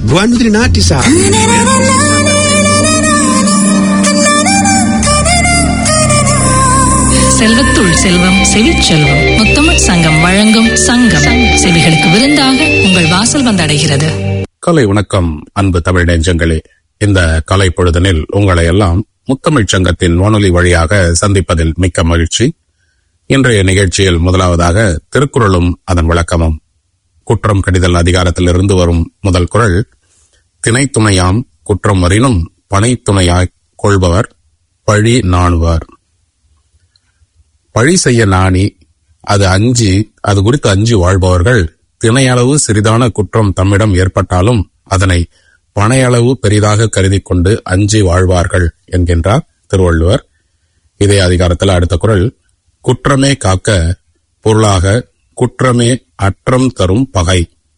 Buonanotte nati sa. செல்வத்துள் செல்வம் செவிச்செல்வம் முத்தமிழ் சங்கம் வழங்கும் சங்கம் செவிகளுக்கு விருந்தாக உங்கள் வாசல் வந்தடைகிறது கலை வணக்கம் அன்பு தமிழ் நெஞ்சங்களே இந்த கலை பொழுதனில் உங்களை எல்லாம் முத்தமிழ்ச் சங்கத்தின் வானொலி வழியாக சந்திப்பதில் மிக்க மகிழ்ச்சி இன்றைய நிகழ்ச்சியில் முதலாவதாக திருக்குறளும் அதன் விளக்கமும் குற்றம் கடிதல் அதிகாரத்திலிருந்து வரும் முதல் குறள் திணைத்துணையாம் குற்றம் வரினும் பனைத்துணையாய் கொள்பவர் பழி நாணுவார் பழி செய்ய நாணி அது அஞ்சி அது குறித்து அஞ்சி வாழ்பவர்கள் திணையளவு சிறிதான குற்றம் தம்மிடம் ஏற்பட்டாலும் அதனை பனையளவு பெரிதாக கருதி கொண்டு அஞ்சி வாழ்வார்கள் என்கின்றார் திருவள்ளுவர் இதே அதிகாரத்தில் அடுத்த குரல் குற்றமே காக்க பொருளாக குற்றமே அற்றம் தரும் பகை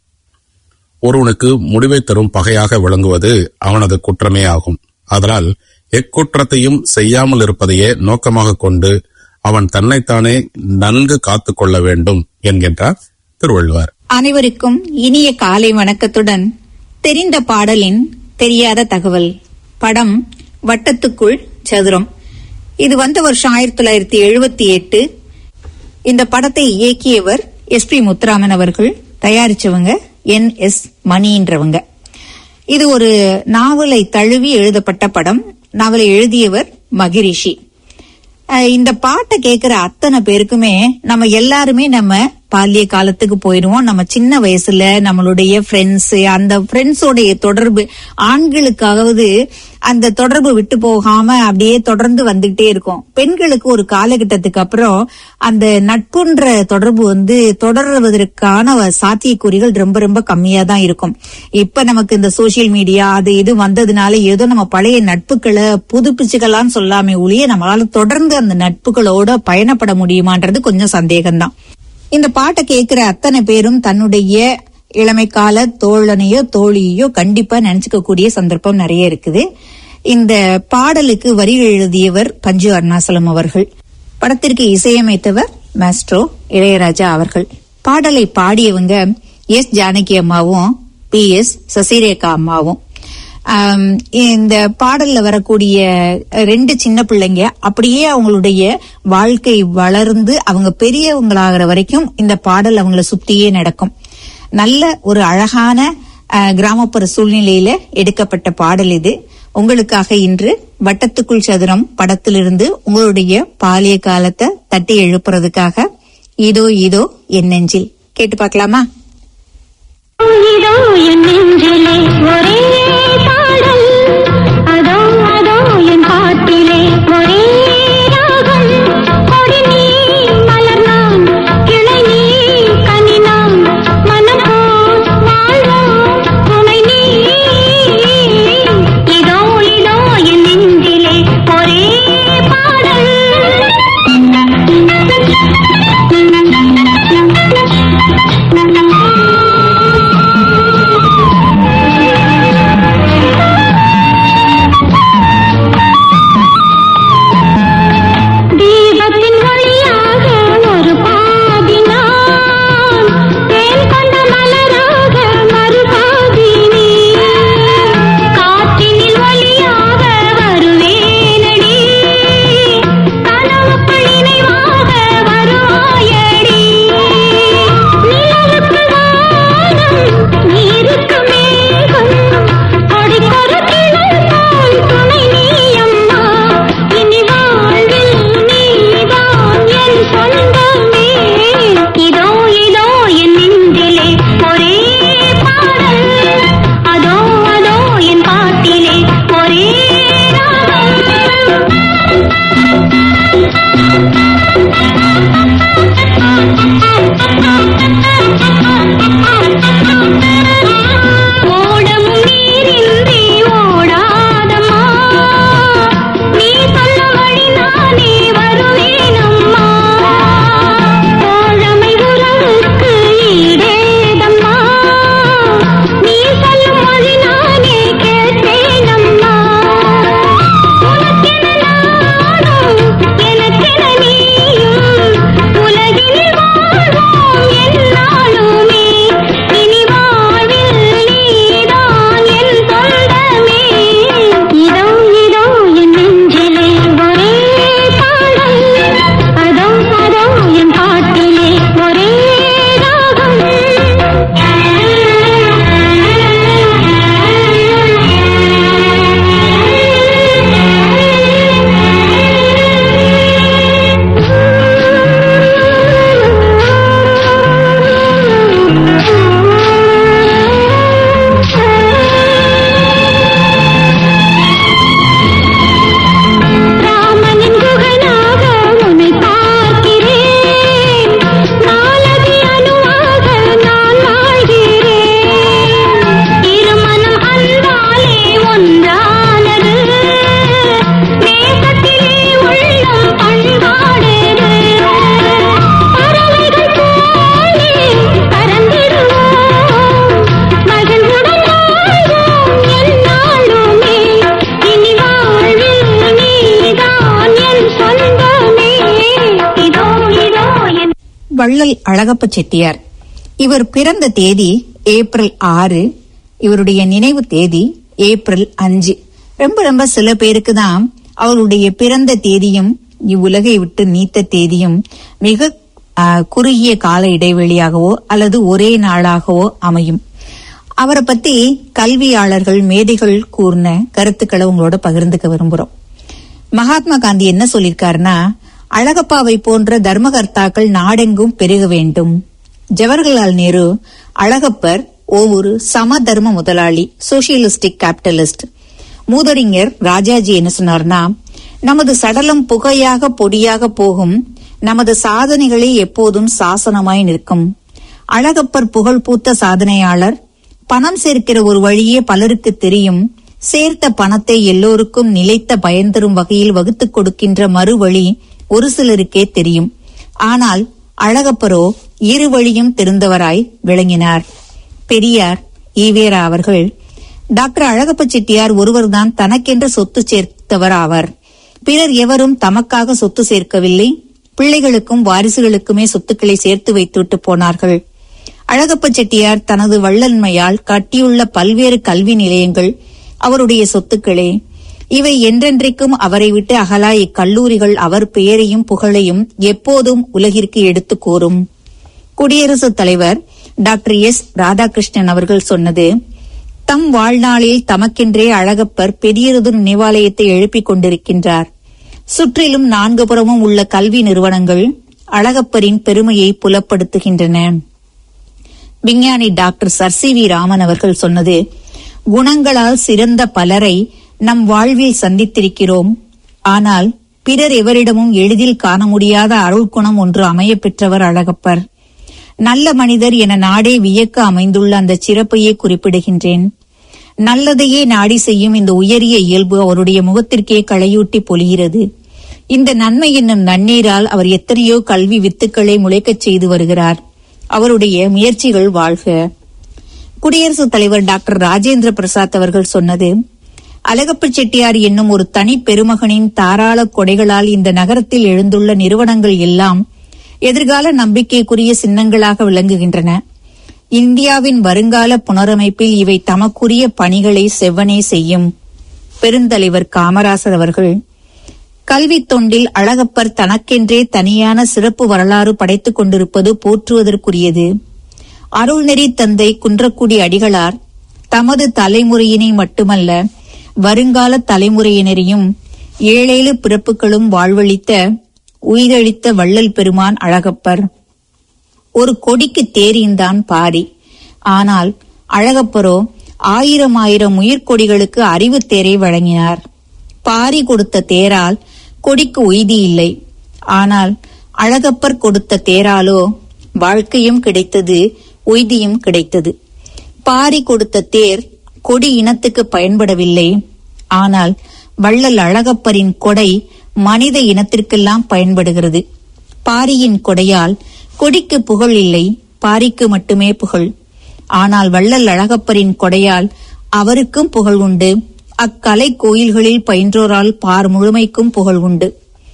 ஒருவனுக்கு முடிவை தரும் பகையாக விளங்குவது அவனது குற்றமே ஆகும் அதனால் எக்குற்றத்தையும் செய்யாமல் இருப்பதையே நோக்கமாக கொண்டு அவன் தன்னைத்தானே நன்கு காத்துக் கொள்ள வேண்டும் என்கின்றார் திருவள்ளுவர் அனைவருக்கும் இனிய காலை வணக்கத்துடன் தெரிந்த பாடலின் தெரியாத தகவல் படம் வட்டத்துக்குள் சதுரம் இது வந்த வருஷம் ஆயிரத்தி தொள்ளாயிரத்தி எழுபத்தி எட்டு இந்த படத்தை இயக்கியவர் எஸ் பி முத்துராமன் அவர்கள் தயாரிச்சவங்க என் எஸ் மணின்றவங்க இது ஒரு நாவலை தழுவி எழுதப்பட்ட படம் நாவலை எழுதியவர் மகிரிஷி அஹ் இந்த பாட்டை கேட்கிற அத்தனை பேருக்குமே நம்ம எல்லாருமே நம்ம பால்ய காலத்துக்கு போயிடுவோம் நம்ம சின்ன வயசுல நம்மளுடைய ஃப்ரெண்ட்ஸ் அந்த ஃப்ரெண்ட்ஸோடைய தொடர்பு ஆண்களுக்காவது அந்த தொடர்பு விட்டு போகாம அப்படியே தொடர்ந்து வந்துகிட்டே இருக்கும் பெண்களுக்கு ஒரு காலகட்டத்துக்கு அப்புறம் அந்த நட்புன்ற தொடர்பு வந்து தொடர்வதற்கான சாத்தியக்கூறிகள் ரொம்ப ரொம்ப கம்மியா தான் இருக்கும் இப்ப நமக்கு இந்த சோசியல் மீடியா அது இது வந்ததுனால ஏதோ நம்ம பழைய நட்புகளை புதுப்பிச்சுக்கலாம்னு சொல்லாமே ஒழிய நம்மளால தொடர்ந்து அந்த நட்புகளோட பயணப்பட முடியுமான்றது கொஞ்சம் சந்தேகம்தான் இந்த பாட்டை கேட்கிற அத்தனை பேரும் தன்னுடைய இளமை கால தோழனையோ தோழியோ கண்டிப்பா நினைச்சுக்க கூடிய சந்தர்ப்பம் நிறைய இருக்குது இந்த பாடலுக்கு வரி எழுதியவர் பஞ்சு அருணாசலம் அவர்கள் படத்திற்கு இசையமைத்தவர் மாஸ்ட்ரோ இளையராஜா அவர்கள் பாடலை பாடியவங்க எஸ் ஜானகி அம்மாவும் பி எஸ் சசிரேகா அம்மாவும் ஆம், இந்த பாடல்ல வரக்கூடிய ரெண்டு சின்ன பிள்ளைங்க அப்படியே அவங்களுடைய வாழ்க்கை வளர்ந்து அவங்க பெரியவங்களாகிற வரைக்கும் இந்த பாடல் அவங்கள சுத்தியே நடக்கும் நல்ல ஒரு அழகான அஹ், கிராமப்புற சூழ்நிலையில எடுக்கப்பட்ட பாடல் இது உங்களுக்காக இன்று வட்டத்துக்குள் சதுரம் படத்திலிருந்து உங்களுடைய பாலிய காலத்தை தட்டி எழுப்புறதுக்காக இதோ இதோ என் நெஞ்சில் கேட்டு பார்க்கலாமா இதோ என் நெஞ்சிலே ஒரே பாடல் அதோ அதோ என் பாட்டிலே ஒரே ராகம் கொடி நீ மலர் நான் கிளை நீ கனி நான் மனம் போல் வாழ்வோம் துணை நீ இதோ இதோ என் நெஞ்சிலே ஒரே பாடல் வள்ளல் அழகப்ப செட்டியார் இவர் பிறந்த தேதி ஏப்ரல் ஆறு இவருடைய நினைவு தேதி ஏப்ரல் அஞ்சு ரொம்ப ரொம்ப சில பேருக்கு தான் அவருடைய பிறந்த தேதியும் இவ்வுலகை விட்டு நீத்த தேதியும் மிக ஆ, குறுகிய கால இடைவெளியாகவோ அல்லது ஒரே நாளாகவோ அமையும் அவரை பத்தி கல்வியாளர்கள் மேதைகள் கூர்ன கருத்துக்களை உங்களோட பகிர்ந்துக்க விரும்புறோம் மகாத்மா காந்தி என்ன சொல்லியிருக்காருன்னா அழகப்பாவை போன்ற தர்மகர்த்தாக்கள் நாடெங்கும் பெருக வேண்டும் ஜவஹர்லால் நேரு அழகப்பர் ஒரு சம தர்ம முதலாளி சோசியலிஸ்டிக் கேபிட்டலிஸ்ட் மூதறிஞர் ராஜாஜி என்ன சொன்னார்னா நமது சடலம் புகையாக பொடியாக போகும் நமது சாதனைகளே எப்போதும் சாசனமாய் நிற்கும் அழகப்பர் புகழ் பூத்த சாதனையாளர் பணம் சேர்க்கிற ஒரு வழியே பலருக்கு தெரியும் சேர்த்த பணத்தை எல்லோருக்கும் நிலைத்த பயன் தரும் வகையில் வகுத்துக் கொடுக்கின்ற மறுவழி ஒரு சிலருக்கே தெரியும் ஆனால் அழகப்பரோ இரு வழியும் தெரிந்தவராய் விளங்கினார் பெரியார் ஈவேரா அவர்கள் டாக்டர் அழகப்ப செட்டியார் ஒருவர்தான் தனக்கென்று சொத்து சேர்த்தவர் ஆவார் பிறர் எவரும் தமக்காக சொத்து சேர்க்கவில்லை பிள்ளைகளுக்கும் வாரிசுகளுக்குமே சொத்துக்களை சேர்த்து வைத்துவிட்டு போனார்கள் அழகப்ப செட்டியார் தனது வள்ளன்மையால் கட்டியுள்ள பல்வேறு கல்வி நிலையங்கள் அவருடைய சொத்துக்களே இவை என்றென்றைக்கும் அவரை விட்டு அகலா இக்கல்லூரிகள் அவர் பெயரையும் புகழையும் எப்போதும் உலகிற்கு எடுத்துக் கூறும் குடியரசுத் தலைவர் டாக்டர் எஸ் ராதாகிருஷ்ணன் அவர்கள் சொன்னது தம் வாழ்நாளில் தமக்கென்றே அழகப்பர் பெரியதொரு நினைவாலயத்தை எழுப்பிக் கொண்டிருக்கின்றார் சுற்றிலும் நான்கு புறமும் உள்ள கல்வி நிறுவனங்கள் அழகப்பரின் பெருமையை புலப்படுத்துகின்றன விஞ்ஞானி doctor sir C V Raman அவர்கள் சொன்னது குணங்களால் சிறந்த பலரை நம் வாழ்வில் சந்தித்திருக்கிறோம் ஆனால் பிறர் எவரிடமும் எளிதில் காண முடியாத அருள் குணம் ஒன்று அமையப் பெற்றவர் அழகப்பர் நல்ல மனிதர் என நாடே வியக்க அமைந்துள்ள அந்த சிறப்பையே குறிப்பிடுகின்றேன் நல்லதையே நாடி செய்யும் இந்த உயரிய இயல்பு அவருடைய முகத்திற்கே களையூட்டி பொழிகிறது இந்த நன்மை என்னும் நன்னீரால் அவர் எத்தனையோ கல்வி வித்துக்களை முளைக்கச் செய்து வருகிறார் அவருடைய முயற்சிகள் வாழ்க குடியரசுத் தலைவர் டாக்டர் ராஜேந்திர பிரசாத் அவர்கள் சொன்னது அழகப்ப செட்டியார் என்னும் ஒரு தனி பெருமகனின் தாராள கொடைகளால் இந்த நகரத்தில் எழுந்துள்ள நிறுவனங்கள் எல்லாம் எதிர்கால நம்பிக்கைக்குரிய சின்னங்களாக விளங்குகின்றன இந்தியாவின் வருங்கால புனரமைப்பில் இவை தமக்குரிய பணிகளை செவ்வனே செய்யும் பெருந்தலைவர் காமராசர் அவர்கள் கல்வித் தொண்டில் அழகப்பர் தனக்கென்றே தனியான சிறப்பு வரலாறு படைத்துக் கொண்டிருப்பது போற்றுவதற்குரியது அருள்நெறி தந்தை குன்றக்குடி அடிகளார் தமது தலைமுறையினை மட்டுமல்ல வருங்கால தலைமுறையினரையும் ஏழேழு பிறப்புகளும் வாழ்வழித்த உயிரளித்த வள்ளல் பெருமான் அழகப்பர் ஒரு கொடிக்கு தேரின்தான் பாரி ஆனால் அழகப்பரோ ஆயிரம் ஆயிரம் உயிர்கொடிகளுக்கு அறிவு தேரை வழங்கினார் பாரி கொடுத்த தேரால் கொடிக்கு உய்தி இல்லை ஆனால் அழகப்பர் கொடுத்த தேராலோ வாழ்க்கையும் கிடைத்தது உய்தியும் கிடைத்தது பாரி கொடுத்த தேர் கொடி இனத்துக்கு பயன்படவில்லை ஆனால் வள்ளல் அழகப்பரின் கொடை மனித இனத்திற்கெல்லாம் பயன்படுகிறது பாரியின் கொடையால் கொடிக்கு புகழ் இல்லை பாரிக்கு மட்டுமே புகழ் ஆனால் வள்ளல் அழகப்பரின் கொடையால் அவருக்கும் புகழ் உண்டு அக்கலை கோயில்களில் பயின்றோரால் பார் முழுமைக்கும் புகழ் உண்டு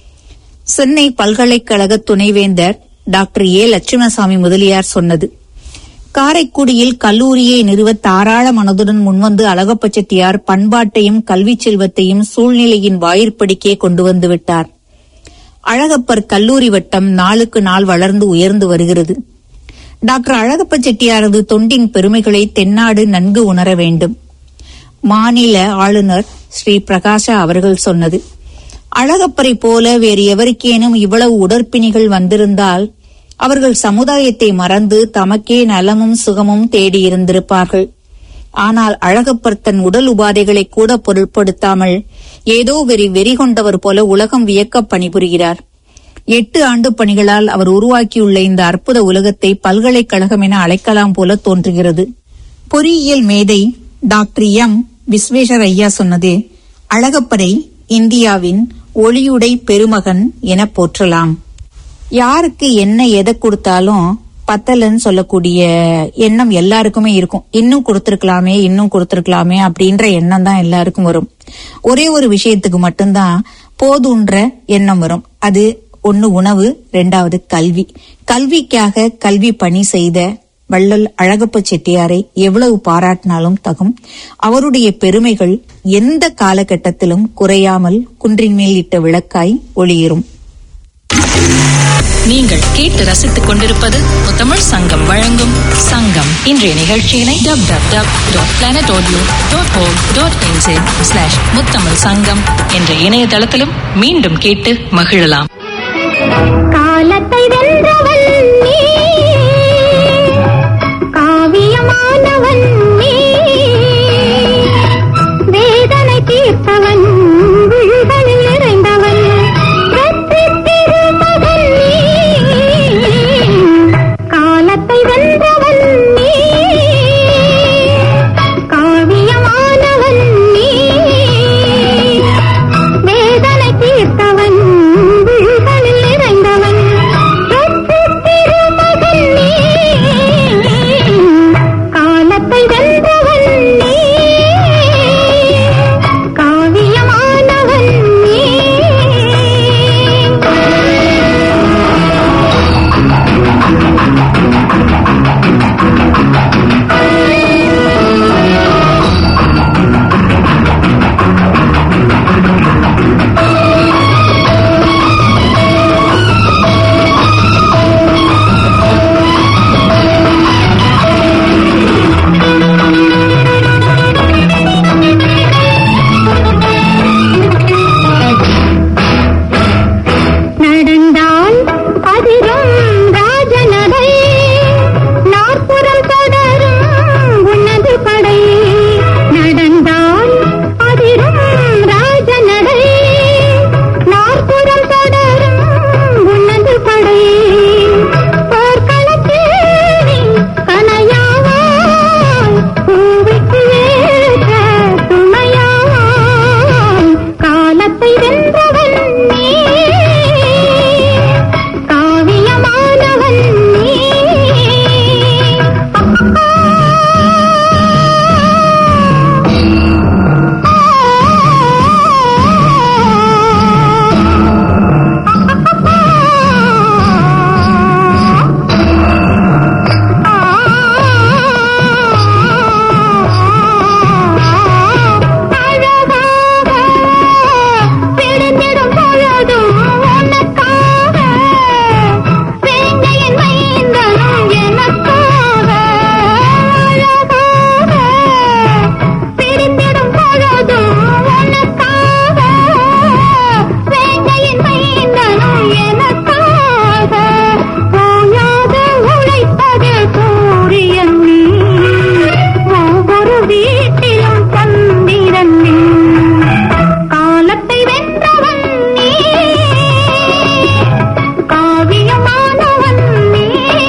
சென்னை பல்கலைக்கழக துணைவேந்தர் டாக்டர் ஏ லட்சுமணசாமி முதலியார் சொன்னது காரைக்குடியில் கல்லூரியை நிறுவ தாராள மனதுடன் முன்வந்து அழகப்ப செட்டியார் பண்பாட்டையும் கல்விச் செல்வத்தையும் சூழ்நிலையின் வாயிற்படிக்கே கொண்டு வந்து விட்டார் அழகப்பர் கல்லூரி வட்டம் நாளுக்கு நாள் வளர்ந்து உயர்ந்து வருகிறது டாக்டர் அழகப்ப செட்டியாரது தொண்டின் பெருமைகளை தென்னாடு நன்கு உணர வேண்டும் மாநில ஆளுநர் ஸ்ரீ பிரகாஷா அவர்கள் சொன்னது அழகப்பரை போல வேறு எவருக்கேனும் இவ்வளவு உடற்பிணிகள் வந்திருந்தால் அவர்கள் சமுதாயத்தை மறந்து தமக்கே நலமும் சுகமும் தேடியிருந்திருப்பார்கள் ஆனால் அழகப்பர் தன் உடல் உபாதைகளை கூட பொருட்படுத்தாமல் ஏதோ வெறி வெறி கொண்டவர் போல உலகம் வியக்க பணிபுரிகிறார் எட்டு ஆண்டு பணிகளால் அவர் உருவாக்கியுள்ள இந்த அற்புத உலகத்தை பல்கலைக்கழகம் என அழைக்கலாம் போல தோன்றுகிறது பொறியியல் மேதை டாக்டர் எம் விஸ்வேஸ்வர் ஐயா சொன்னது அழகப்பரை இந்தியாவின் ஒளியுடை பெருமகன் என போற்றலாம் யாருக்கு என்ன எதை கொடுத்தாலும் பத்தலன்னு சொல்லக்கூடிய எண்ணம் எல்லாருக்குமே இருக்கும் இன்னும் கொடுத்திருக்கலாமே இன்னும் கொடுத்திருக்கலாமே அப்படின்ற எண்ணம் தான் எல்லாருக்கும் வரும் ஒரே ஒரு விஷயத்துக்கு மட்டும்தான் போதுன்ற எண்ணம் வரும் அது ஒன்னு உணவு ரெண்டாவது கல்வி கல்விக்காக கல்வி பணி செய்த வள்ளல் அழகப்ப செட்டியாரை எவ்வளவு பாராட்டினாலும் தகும் அவருடைய பெருமைகள் எந்த காலகட்டத்திலும் குறையாமல் குன்றின் மேல் இட்ட விளக்காய் ஒளியேறும் நீங்கள் கேட்டு ரசித்துக் கொண்டிருப்பது முத்தமிழ் சங்கம் வழங்கும் சங்கம் இன்றைய நிகழ்ச்சியினை dub dub dub dot planet audio dot O dot NJ slash Muthamizh Sangam என்ற இணையதளத்திலும் மீண்டும் கேட்டு மகிழலாம் காலத்தை வென்றவன் நீ காவியமானவன் நீ வேதனை தீர்த்தவன் விழிகளில் நிறைந்தவன் வெற்றி திருமகன் நீ காலத்தை வென்றவன் நீ காவியமானவன் நீ வேதனை தீர்த்தவன் விழிகளில் நிறைந்தவன் வெற்றி திருமகன் நீ காலத்தை வென்றவன் நீ காவியமானவன் நீ நடந்தால் அதிரும் ராஜநடை நாற்புறம் தொடரும் உனது படை நடந்தால் அதிரும் ராஜநடை நாற்புறம் தொடரும் உனது படை போர்க்களத்தில் நீ கனையாவாய் பூவிக்கு ஏற்ற துணையாவாய் காலத்தை வென்றவன் நீ காவியமானவன் நீ அழகாக பிடித்திடும் பொழுதும் உனக்காக வேங்கையின் மைந்தனும் எனக்காக அழகாக பிடித்திடும் பொழுதும் உனக்காக வேங்கையின் மைந்தனும் எனக்காக ஓயாத உழைப்பது சூரியன் நீ ஒவ்வொரு வீட்டிலும் சந்திரன் நீ காலத்தை வென்றவன் நீ காவியமானவன் நீ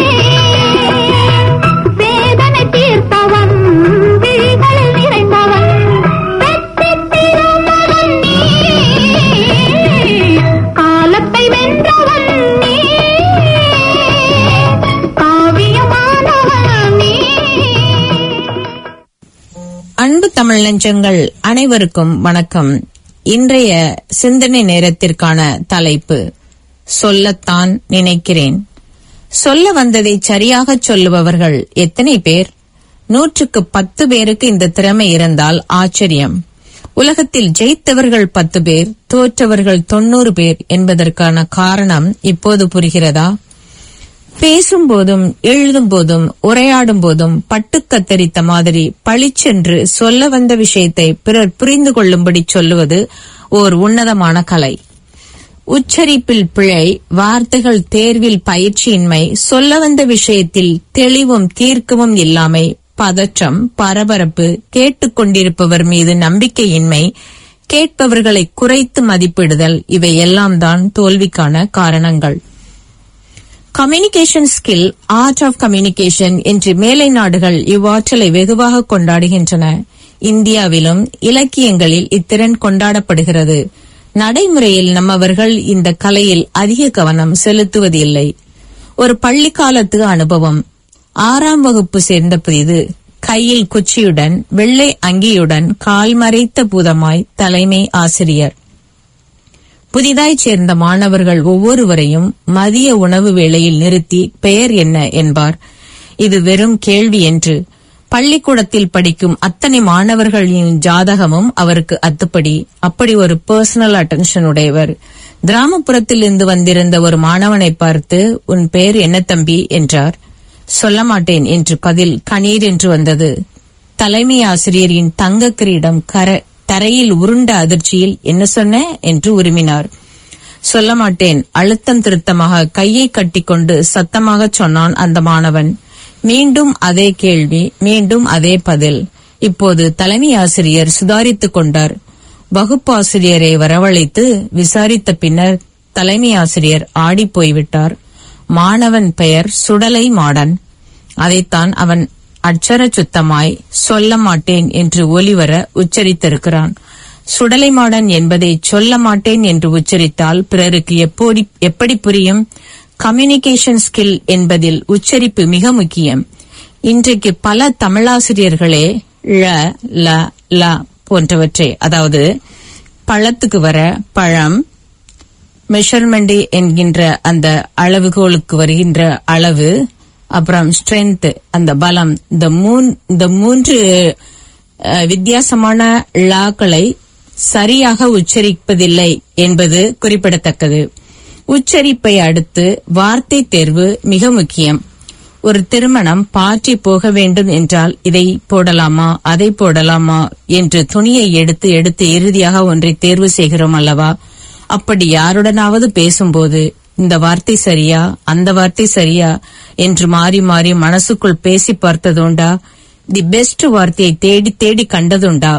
வேதனை தீர்த்தவன் விழிகளில் நிறைந்தவன் வெற்றி திருமகன் நீ காலத்தை வென்றவன் நீ காவியமானவன் நீ அன்பு தமிழ் நெஞ்சங்கள் அனைவருக்கும் வணக்கம் இன்றைய சிந்தனை நேரத்திற்கான தலைப்பு சொல்லத்தான் நினைக்கிறேன் சொல்ல வந்ததை சரியாகச் சொல்லுபவர்கள் எத்தனை பேர் நூற்றுக்கு பத்து பேருக்கு இந்த திறமை இருந்தால் ஆச்சரியம் உலகத்தில் ஜெயித்தவர்கள் பத்து பேர் தோற்றவர்கள் தொண்ணூறு பேர் என்பதற்கான காரணம் இப்போது புரிகிறதா பேசும் போதும் எழுதும் போதும் உரையாடும் போதும் பட்டு கத்தரித்த மாதிரி பளிச்சென்று சொல்ல வந்த விஷயத்தை பிறர் புரிந்து கொள்ளும்படி சொல்லுவது ஓர் உன்னதமான கலை உச்சரிப்பில் பிழை வார்த்தைகள் தேர்வில் பயிற்சியின்மை சொல்ல வந்த விஷயத்தில் தெளிவும் தீர்க்கமும் இல்லாமை பதற்றம் பரபரப்பு கேட்டுக்கொண்டிருப்பவர் மீது நம்பிக்கையின்மை கேட்பவர்களை குறைத்து மதிப்பிடுதல் இவை எல்லாம் தான் தோல்விக்கான காரணங்கள் communication skill art of communication என்று மேலை நாடுகள் இவ்வாற்றலை வெகுவாக கொண்டாடுகின்றன இந்தியாவிலும் இலக்கியங்களில் இத்திறன் கொண்டாடப்படுகிறது நடைமுறையில் நம்மவர்கள் இந்த கலையில் அதிக கவனம் செலுத்துவதில்லை ஒரு பள்ளிக்காலத்து அனுபவம் ஆறாம் வகுப்பு சேர்ந்த புதிது கையில் குச்சியுடன் வெள்ளை அங்கியுடன் கால் மறைத்த பூதமாய் தலைமை ஆசிரியர் புதிதாய் சேர்ந்த மாணவர்கள் ஒவ்வொருவரையும் மதிய உணவு வேளையில் நிறுத்தி பெயர் என்ன என்பார் இது வெறும் கேள்வி என்று பள்ளிக்கூடத்தில் படிக்கும் அத்தனை மாணவர்களின் ஜாதகமும் அவருக்கு அத்துப்படி அப்படி ஒரு பர்சனல் அட்டென்ஷன் உடையவர் கிராமப்புறத்தில் இருந்து வந்திருந்த ஒரு மாணவனை பார்த்து உன் பெயர் என்ன தம்பி என்றார் சொல்ல மாட்டேன் என்று பதில் கணீர் என்று வந்தது தலைமை ஆசிரியரின் தங்க கிரீடம் கர தரையில் உருண்ட அதிர்ச்சியில் என்ன சொன்ன என்று உருமினார் சொல்ல மாட்டேன் அழுத்தம் திருத்தமாக கையை கட்டிக்கொண்டு சத்தமாகச் சொன்னான் அந்த மாணவன் மீண்டும் அதே கேள்வி மீண்டும் அதே பதில் இப்போது தலைமை ஆசிரியர் சுதாரித்துக் கொண்டார் வகுப்பாசிரியரை வரவழைத்து விசாரித்த பின்னர் தலைமை ஆசிரியர் ஆடிப் போய்விட்டார் மாணவன் பெயர் சுடலை மாடன் அதைத்தான் அவன் அட்சர சுத்தமாய் சொல்ல மாட்டேன் என்று ஒலிவர உச்சரித்திருக்கிறான் சுடலை மாடன் என்பதை சொல்ல மாட்டேன் என்று உச்சரித்தால் பிறருக்கு எப்படி எப்படி புரியும் கம்யூனிகேஷன் ஸ்கில் என்பதில் உச்சரிப்பு மிக முக்கியம் இன்றைக்கு பல தமிழாசிரியர்களே ழ ல ல போன்றவற்றை அதாவது பழத்துக்கு வர பழம் மெஷர்மெண்ட் என்கின்ற அந்த அளவுகோலுக்கு வருகின்ற அளவு அப்புறம் ஸ்ட்ரென்த் அந்த பலம் இந்த மூன் இந்த மூன்று அஹ், வித்தியாசமான லாக்களை சரியாக உச்சரிப்பதில்லை என்பது குறிப்பிடத்தக்கது உச்சரிப்பை அடுத்து வார்த்தை தேர்வு மிக முக்கியம் ஒரு திருமணம் பாற்றி போக வேண்டும் என்றால் இதை போடலாமா அதை போடலாமா என்று துணியை எடுத்து எடுத்து இறுதியாக ஒன்றை தேர்வு செய்கிறோம் அல்லவா அப்படி யாருடனாவது பேசும்போது இந்த வார்த்தை சரியா அந்த வார்த்தை சரியா என்று மாறி மாறி மனசுக்குள் பேசி பார்த்ததுண்டா தி பெஸ்ட் வார்த்தையை தேடி தேடி கண்டதுண்டா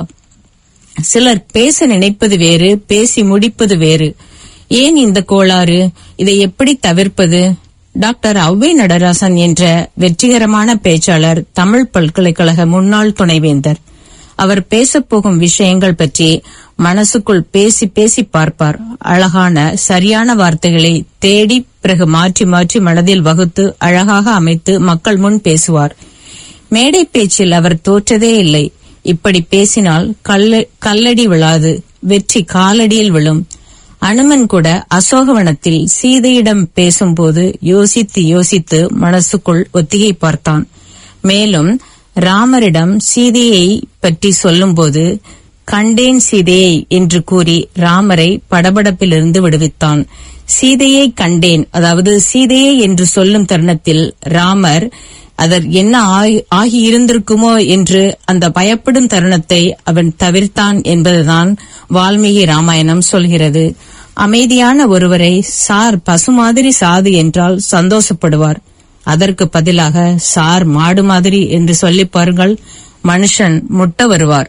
சிலர் பேச நினைப்பது வேறு பேசி முடிப்பது வேறு ஏன் இந்த கோளாறு இதை எப்படி தவிர்ப்பது டாக்டர் ஔவை நடராசன் என்ற வெற்றிகரமான பேச்சாளர் தமிழ் பல்கலைக்கழக முன்னாள் துணைவேந்தர் அவர் பேசப்போகும் விஷயங்கள் பற்றி மனசுக்குள் பேசி பேசி பார்ப்பார் அழகான சரியான வார்த்தைகளை தேடி பிறகு மாற்றி மாற்றி மனதில் வகுத்து அழகாக அமைத்து மக்கள் முன் பேசுவார் மேடை பேச்சில் அவர் தோற்றதே இல்லை இப்படி பேசினால் கல்ல- கல்லடி விழாது வெற்றி காலடியில் விழும் அனுமன் கூட அசோகவனத்தில் சீதையிடம் பேசும்போது யோசித்து யோசித்து மனசுக்குள் ஒத்திகை பார்த்தான் மேலும் ராமரிடம் சீதையை பற்றி சொல்லும்போது கண்டேன் சீதையை என்று கூறி ராமரை படபடப்பிலிருந்து விடுவித்தான் சீதையை கண்டேன் அதாவது சீதையை என்று சொல்லும் தருணத்தில் ராமர் அதர் என்ன ஆகி- ஆகியிருந்திருக்குமோ என்று அந்த பயப்படும் தருணத்தை அவன் தவிர்த்தான் என்பதுதான் வால்மீகி ராமாயணம் சொல்கிறது அமைதியான ஒருவரை சார் பசு மாதிரி சாது என்றால் சந்தோஷப்படுவார் அதற்கு பதிலாக சார் மாடு மாதிரி என்று சொல்லி பாருங்கள் மனுஷன் முட்ட வருவார்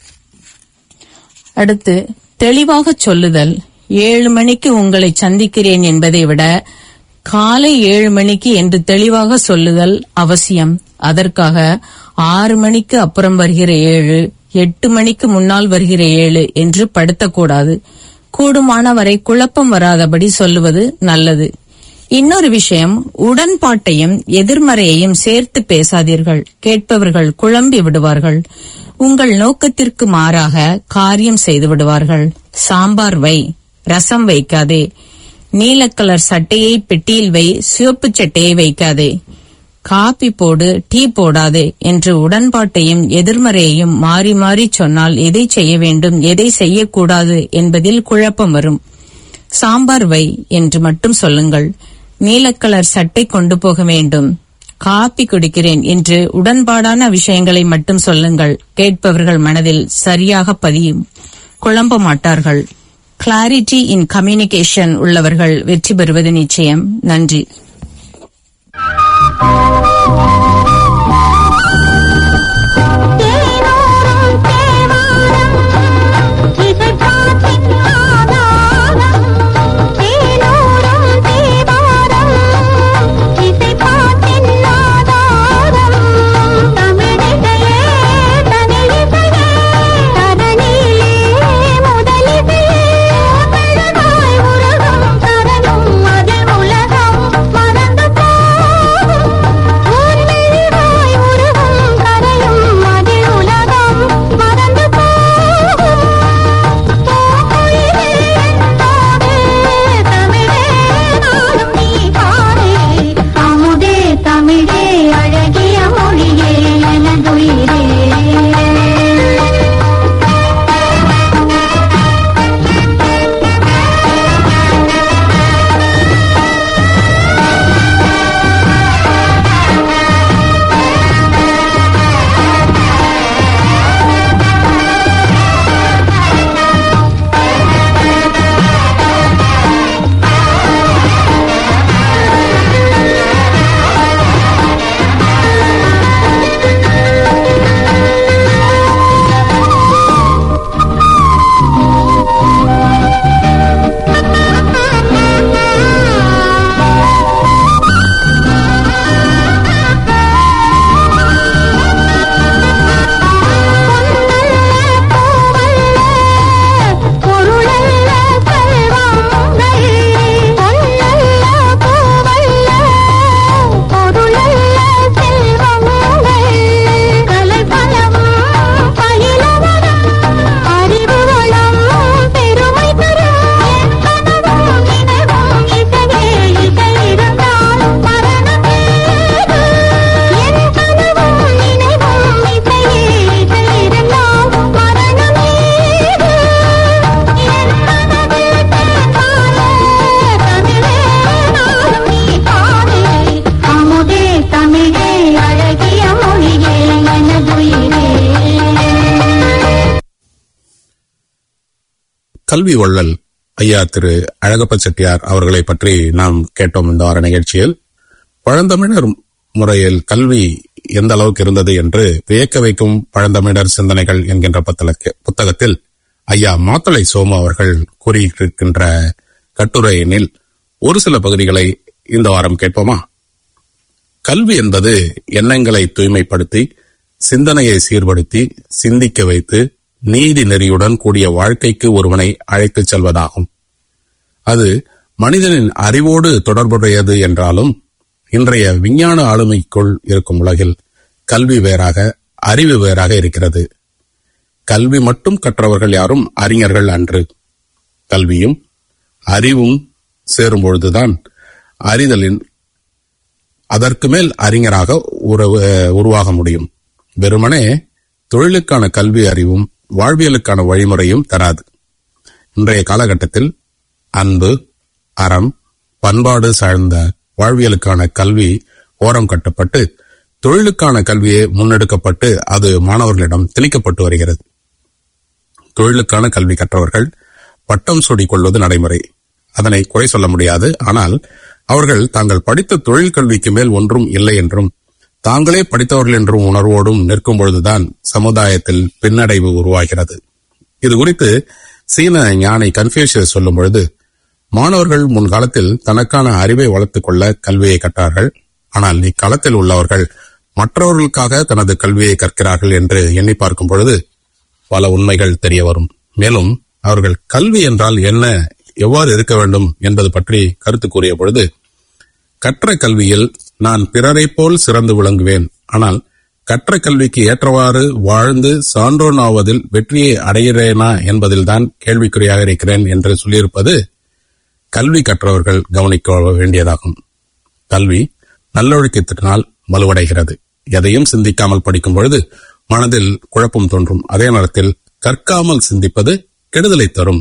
அடுத்து தெளிவாக சொல்லுதல் ஏழு மணிக்கு உங்களை சந்திக்கிறேன் என்பதை விட காலை ஏழு மணிக்கு என்று தெளிவாக சொல்லுதல் அவசியம் அதற்காக ஆறு மணிக்கு அப்புறம் வருகிற ஏழு எட்டு மணிக்கு முன்னால் வருகிற ஏழு என்று படுத்தக்கூடாது கூடுமான வரை குழப்பம் வராதபடி சொல்லுவது நல்லது இன்னொரு விஷயம் உடன்பாட்டையும் எதிர்மறையையும் சேர்த்து பேசாதீர்கள் கேட்பவர்கள் குழம்பி விடுவார்கள் உங்கள் நோக்கத்திற்கு மாறாக காரியம் செய்து விடுவார்கள் சாம்பார் வை ரசம் வைக்காதே நீல கலர் சட்டையை பெட்டியில் வை சிவப்பு சட்டையை வைக்காதே காபி போடு டீ போடாதே என்று உடன்பாட்டையும் எதிர்மறையையும் மாறி மாறி சொன்னால் எதை செய்ய வேண்டும் எதை செய்யக்கூடாது என்பதில் குழப்பம் வரும் சாம்பார் வை என்று மட்டும் சொல்லுங்கள் நீலக்கலர் சட்டை கொண்டு போக வேண்டும் காப்பி குடிக்கிறேன் என்று உடன்பாடான விஷயங்களை மட்டும் சொல்லுங்கள் கேட்பவர்கள் மனதில் சரியாக பதியும் குழம்ப மாட்டார்கள் கிளாரிட்டி இன் கம்யூனிகேஷன் உள்ளவர்கள் வெற்றி பெறுவது நிச்சயம் நன்றி தேனோரும் தேவாரம் இசைப்பாட்டின் ஆதாரம் தேனோரும் தேவாரம் இசைப்பாட்டின் ஆதாரம் தமிழிசையே தனிலிசையே தரணியிலே முதலிசையே தமிழாய் உலகம் தரணும் அதில் உலகம் மறந்து போகும் ஊர்மிள கல்வி வள்ளல் ஐயா திரு அழகப்ப செட்டியார் அவர்களை பற்றி நாம் கேட்டோம் இந்த வார நிகழ்ச்சியில் பழந்தமிழர் முறையில் கல்வி எந்த அளவுக்கு இருந்தது என்று வியக்க வைக்கும் பழந்தமிழர் சிந்தனைகள் என்கின்ற புத்தக- புத்தகத்தில் ஐயா மாத்தளை சோமு அவர்கள் கூறியிருக்கின்ற கட்டுரையினில் ஒரு சில பகுதிகளை இந்த வாரம் கேட்போமா கல்வி என்பது எண்ணங்களை தூய்மைப்படுத்தி சிந்தனையை சீர்படுத்தி சிந்திக்க வைத்து நீதி நெறியுடன் கூடிய வாழ்க்கைக்கு ஒருவனை அழைத்துச் செல்வதாகும் அது மனிதனின் அறிவோடு தொடர்புடையது என்றாலும் இன்றைய விஞ்ஞான ஆளுமைக்குள் இருக்கும் உலகில் கல்வி வேறாக அறிவு வேறாக இருக்கிறது கல்வி மட்டும் கற்றவர்கள் யாரும் அறிஞர்கள் அன்று கல்வியும் அறிவும் சேரும் பொழுதுதான் அறிதலின் அதற்கு மேல் அறிஞராக உறவு உருவாக முடியும் வெறுமனே தொழிலுக்கான கல்வி அறிவும் வாழ்வியலுக்கான வழிமுறையும் தராது இன்றைய காலகட்டத்தில் அன்பு அறம் பண்பாடு சார்ந்த வாழ்வியலுக்கான கல்வி ஓரம் கட்டப்பட்டு தொழிலுக்கான கல்வியே முன்னெடுக்கப்பட்டு அது மாணவர்களிடம் திணிக்கப்பட்டு வருகிறது தொழிலுக்கான கல்வி கற்றவர்கள் பட்டம் சூடிக் கொள்வது நடைமுறை அதனை குறை சொல்ல முடியாது ஆனால் அவர்கள் தாங்கள் படித்த தொழில் கல்விக்கு மேல் ஒன்றும் இல்லை என்றும் தாங்களே படித்தவர்கள் என்றும் உணர்வோடும் நிற்கும் பொழுதுதான் சமுதாயத்தில் பின்னடைவு உருவாகிறது இது குறித்து சீன ஞானி கன்ஃபியூஷியஸ் சொல்லும் பொழுது மாணவர்கள் முன்காலத்தில் தனக்கான அறிவை வளர்த்துக் கொள்ள கல்வியை கற்றார்கள் ஆனால் இக்காலத்தில் உள்ளவர்கள் மற்றவர்களுக்காக தனது கல்வியை கற்கிறார்கள் என்று எண்ணி பார்க்கும் பொழுது பல உண்மைகள் தெரிய வரும் மேலும் அவர்கள் கல்வி என்றால் என்ன எவ்வாறு இருக்க வேண்டும் என்பது பற்றி கருத்து கூறிய பொழுது கற்ற கல்வியில் நான் பிறரைப் போல் சிறந்து விளங்குவேன் ஆனால் கற்ற கல்விக்கு ஏற்றவாறு வாழ்ந்து சான்றோன் ஆவதில் வெற்றியை அடைகிறேனா என்பதில்தான் கேள்விக்குறியாக இருக்கிறேன் என்று சொல்லியிருப்பது கல்வி கற்றவர்கள் கவனிக்க வேண்டியதாகும் கல்வி நல்லொழுக்கத்தினால் வலுவடைகிறது எதையும் சிந்திக்காமல் படிக்கும் பொழுது மனதில் குழப்பம் தோன்றும் அதே நேரத்தில் கற்காமல் சிந்திப்பது கெடுதலை தரும்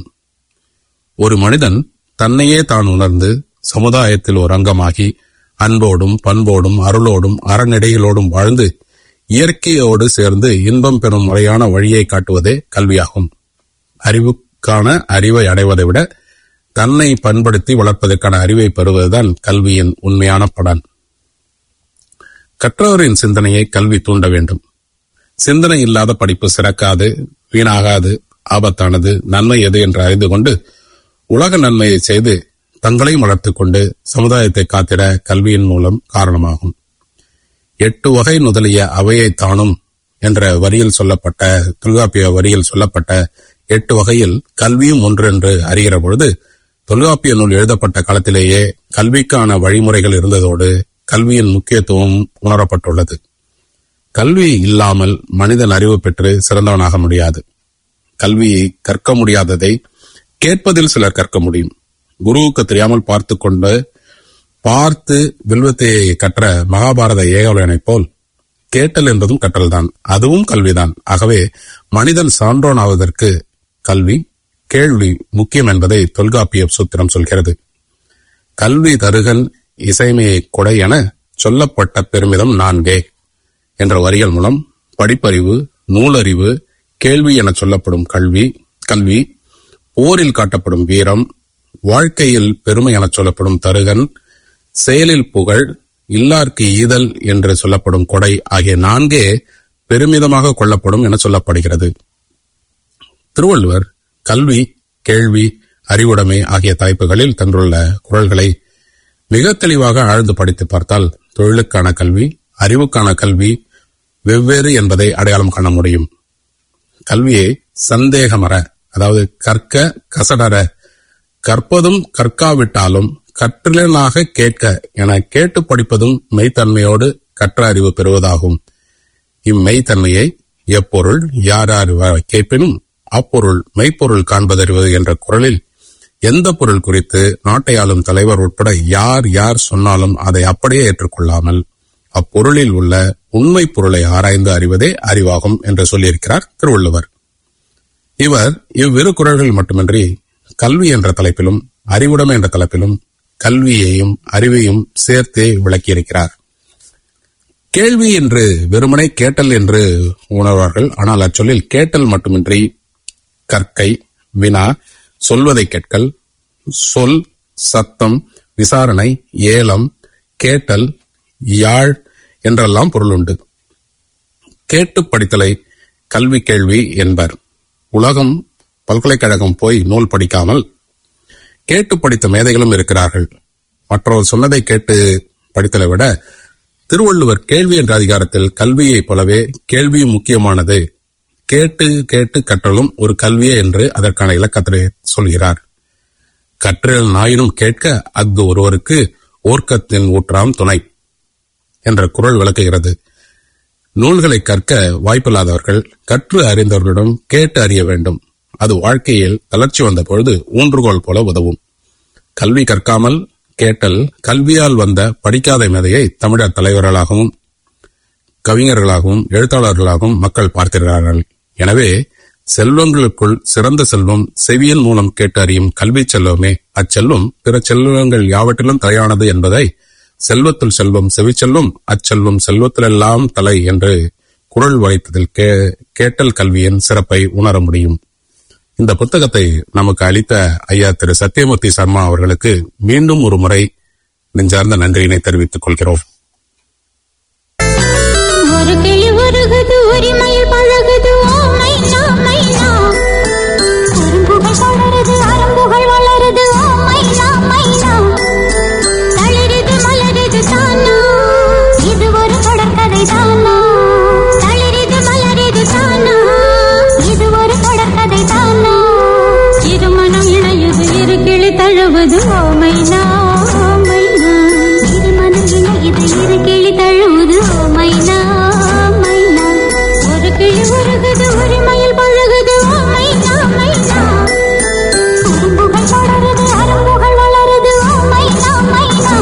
ஒரு மனிதன் தன்னையே தான் உணர்ந்து சமுதாயத்தில் ஒரு அங்கமாகி அன்போடும் பண்போடும் அருளோடும் அறநெடைகளோடும் வாழ்ந்து இயற்கையோடு சேர்ந்து இன்பம் பெறும் முறையான வழியை காட்டுவதே கல்வியாகும் அறிவுக்கான அறிவை அடைவதை விட தன்னை பண்படுத்தி வளர்ப்பதற்கான அறிவை பெறுவதுதான் கல்வியின் உண்மையான பலன் கற்றவரின் சிந்தனையை கல்வி தூண்ட வேண்டும் சிந்தனை இல்லாத படிப்பு சிறக்காது வீணாகாது ஆபத்தானது நன்மை எது என்று அறிந்து கொண்டு உலக நன்மையை செய்து தங்களையும் வளர்த்துக் கொண்டு சமுதாயத்தை காத்திட கல்வியின் மூலம் காரணமாகும் எட்டு வகை முதலிய அவையை தானும் என்ற வரியில் சொல்லப்பட்ட தொல்காப்பிய வரியில் சொல்லப்பட்ட எட்டு வகையில் கல்வியும் ஒன்று என்று அறிகிற பொழுது தொல்காப்பிய நூல் எழுதப்பட்ட காலத்திலேயே கல்விக்கான வழிமுறைகள் இருந்ததோடு கல்வியின் முக்கியத்துவம் உணரப்பட்டுள்ளது கல்வி இல்லாமல் மனிதன் அறிவு பெற்று சிறந்தவனாக முடியாது கல்வியை கற்க முடியாததை கேட்பதில் சிலர் கற்க முடியும் குருவுக்கு தெரியாமல் பார்த்து கொண்டு பார்த்து வில்வத்தை கற்ற மகாபாரத ஏகவலனைப் போல் கேட்டல் என்பதும் கற்றல்தான் அதுவும் கல்விதான் ஆகவே மனிதன் சான்றோன் ஆவதற்கு கல்வி கேள்வி முக்கியம் என்பதை தொல்காப்பிய சூத்திரம் சொல்கிறது கல்வி தருகன் இசைமையை கொடை என சொல்லப்பட்ட பெருமிதம் நான்கே என்ற வரிகள் மூலம் படிப்பறிவு நூலறிவு கேள்வி என சொல்லப்படும் கல்வி கல்வி போரில் காட்டப்படும் வீரம் வாழ்க்கையில் பெருமை என சொல்லப்படும் தருகன் செயலில் புகழ் இல்லார்க்கு ஈதல் என்று சொல்லப்படும் கொடை ஆகிய நான்கே பெருமிதமாக கொள்ளப்படும் என சொல்லப்படுகிறது திருவள்ளுவர் கல்வி கேள்வி அறிவுடைமை ஆகிய தலைப்புகளில் தந்துள்ள குரல்களை மிக தெளிவாக ஆழ்ந்து படித்து பார்த்தால் தொழிலுக்கான கல்வி அறிவுக்கான கல்வி வெவ்வேறு என்பதை அடையாளம் காண முடியும் கல்வியை சந்தேகமற அதாவது கற்க கசடற கற்பதும் கற்காவிட்டாலும் கற்றலனாக கேட்க என கேட்டு படிப்பதும் மெய்த்தன்மையோடு கற்ற அறிவு பெறுவதாகும் இம்மெய்த்தன்மையை எப்பொருள் யார் யார் வ- கேட்பினும் அப்பொருள் மெய்ப்பொருள் காண்பதறிவது என்ற குரலில் எந்த பொருள் குறித்து நாட்டை ஆளும் தலைவர் உட்பட யார் யார் சொன்னாலும் அதை அப்படியே ஏற்றுக்கொள்ளாமல் அப்பொருளில் உள்ள உண்மை பொருளை ஆராய்ந்து அறிவதே அறிவாகும் என்று சொல்லியிருக்கிறார் திருவள்ளுவர் இவர் இவ்விரு குரல்கள் மட்டுமின்றி கல்வி என்ற தலைப்பிலும் அறிவுடைமை என்ற தலைப்பிலும் கல்வியையும் அறிவையும் சேர்த்தே விளக்கியிருக்கிறார் கேள்வி என்று வெறுமனே கேட்டல் என்று உணர்வார்கள் ஆனால் அச்சொல்லில் கேட்டல் மட்டுமின்றி கற்கை வினா சொல்வதை கேட்கல் சொல் சத்தம் விசாரணை ஏலம் கேட்டல் யாழ் என்றெல்லாம் பொருள் உண்டு கேட்டு படித்தலை கல்வி கேள்வி என்பர் உலகம் பல்கலைக்கழகம் போய் நூல் படிக்காமல் கேட்டு படித்த மேதைகளும் இருக்கிறார்கள் மற்றவர் சொன்னதை கேட்டு படித்தலை விட திருவள்ளுவர் கேள்வி என்ற அதிகாரத்தில் கல்வியைப் போலவே கேள்வியும் முக்கியமானது கேட்டு கேட்டு கற்றலும் ஒரு கல்வியே என்று அதற்கான இலக்கத்திலே சொல்கிறார் கற்றல் நாயினும் கேட்க அஃது ஒருவருக்கு ஓர்க்கத்தின் ஊற்றாம் துணை என்ற குரல் விளக்குகிறது நூல்களை கற்க வாய்ப்பில்லாதவர்கள் கற்று அறிந்தவர்களிடம் கேட்டு அறிய வேண்டும் அது வாழ்க்கையில் தளர்ச்சி வந்த பொழுது ஊன்றுகோல் போல உதவும் கல்வி கற்காமல் கேட்டல் கல்வியால் வந்த படிக்காத மேதையை தமிழர் தலைவர்களாகவும் கவிஞர்களாகவும் எழுத்தாளர்களாகவும் மக்கள் பார்க்கிறார்கள் எனவே செல்வங்களுக்குள் சிறந்த செல்வம் செவியின் மூலம் கேட்டு அறியும் கல்வி செல்வமே அச்செல்வம் பிற செல்வங்கள் யாவற்றிலும் தலையானது என்பதை செல்வத்துள் செல்வம் செவிச்செல்வம் அச்செல்வம் செல்வத்திலெல்லாம் தலை என்று குரல் வைத்ததில் கே கேட்டல் கல்வியின் சிறப்பை உணர முடியும் இந்த புத்தகத்தை நமக்கு அளித்த ஐயா திரு சத்யமூர்த்தி சர்மா அவர்களுக்கு மீண்டும் ஒரு முறை நெஞ்சார்ந்த நன்றியினை தெரிவித்துக் கொள்கிறோம் ஒரு கிளி உருகுது உரிமையில் பழகுது ஓ மைனா மைனா குறும்புகள் வளருது அரும்புகள் வளருது ஓ மைனா மைனா தளிருது மலருது தானா இது ஒரு தொடர்கதை தானா தளிருது மலருது தானா இது ஒரு தொடர்கதை தானா இருமனம் இணையுது இரு கிளி தழுவுது ஓ மைனா ஓ மைனா இருமனம் இணையுது இரு கிளி தழுவுது ஓ மைனா மைனா ஒரு கிளி உருகுது உரிமையில் பழகுது ஓ மைனா மைனா குறும்புகள் தொடருது அரும்புகள் வளருது ஓ மைனா மைனா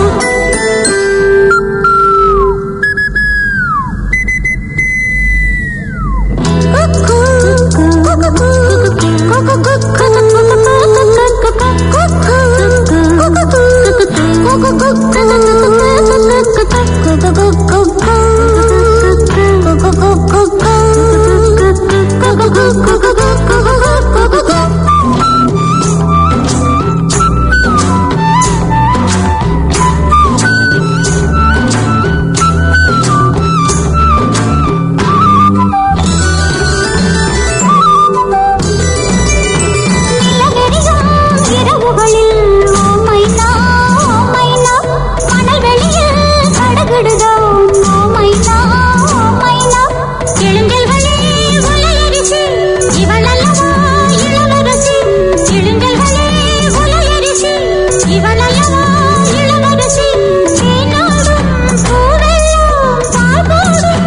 நிலவெறியும் இரவுகளில் ஓ மைனா ஓ மைனா மணல் வெளியில் கடகிடுதோ ஓ மைனா ஓ மைனா இளங்கல்களே உலையரிசி இவளல்லவா இளவரசி இளங்கல்களே உலையரிசி இவளல்லவா இளவரசி தேனோடும் பூவெல்லாம் பால் போடும்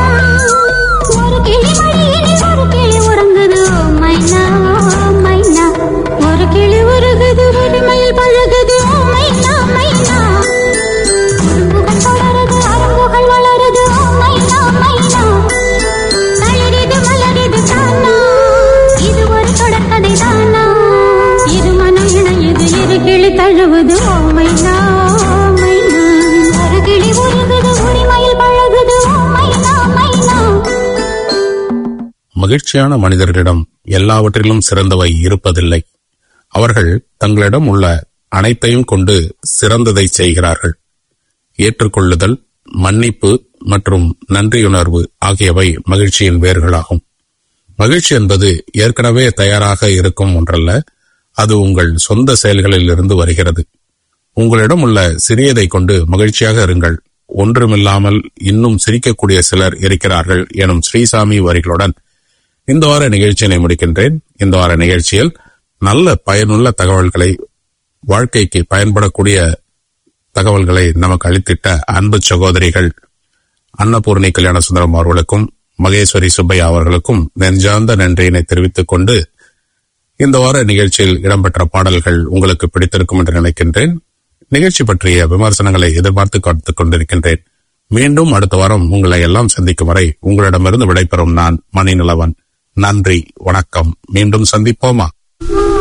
ஒரு கிளி மடியினில் ஒரு கிளி உறங்குது ஓ மைனா ஓ மைனா ஒரு கிளி உருகுது உரிமையில் பழகுது ஓ மைனா மைனா குறும்புகள் தொடருது அரும்புகள் வளருது ஓ மைனா மைனா தளிரிது மலரிது தானா இது ஒரு தொடர்கதை தானா இரு மனம் இணையுது இரு கிளி தழுவுது ஓ மைனா ஓ மைனா ஒரு கிளி உருகுது உரிமையில் பழகுது ஓ மைனா மைனா மகிழ்ச்சியான மனிதர்களிடம் எல்லாவற்றிலும் சிறந்தவை இருப்பதில்லை அவர்கள் தங்களிடம் உள்ள அனைத்தையும் கொண்டு சிறந்ததை செய்கிறார்கள் ஏற்றுக்கொள்ளுதல் மன்னிப்பு மற்றும் நன்றியுணர்வு ஆகியவை மகிழ்ச்சியின் வேர்களாகும் மகிழ்ச்சி என்பது ஏற்கனவே தயாராக இருக்கும் ஒன்றல்ல அது உங்கள் சொந்த செயல்களில் இருந்து வருகிறது உங்களிடம் உள்ள சிறியதை கொண்டு மகிழ்ச்சியாக இருங்கள் ஒன்றுமில்லாமல் இன்னும் சிரிக்கக்கூடிய சிலர் இருக்கிறார்கள் எனும் ஸ்ரீசாமி வரிகளுடன் இந்த வார நிகழ்ச்சியினை முடிக்கின்றேன் இந்த வார நிகழ்ச்சியில் நல்ல பயனுள்ள தகவல்களை வாழ்க்கைக்கு பயன்படக்கூடிய தகவல்களை நமக்கு அளித்திட்ட அன்பு சகோதரிகள் அன்னபூர்ணி கல்யாண சுந்தரம் அவர்களுக்கும் மகேஸ்வரி சுப்பையா அவர்களுக்கும் நெஞ்சார்ந்த நன்றியினை தெரிவித்துக் கொண்டு இந்த வார நிகழ்ச்சியில் இடம்பெற்ற பாடல்கள் உங்களுக்கு பிடித்திருக்கும் என்று நினைக்கின்றேன் நிகழ்ச்சி பற்றிய விமர்சனங்களை எதிர்பார்த்து காத்துக் கொண்டிருக்கின்றேன் மீண்டும் அடுத்த வாரம் உங்களை எல்லாம் சந்திக்கும் வரை உங்களிடமிருந்து விடைபெறும் நான் மணிநிலவன் நன்றி வணக்கம் மீண்டும் சந்திப்போமா ஓ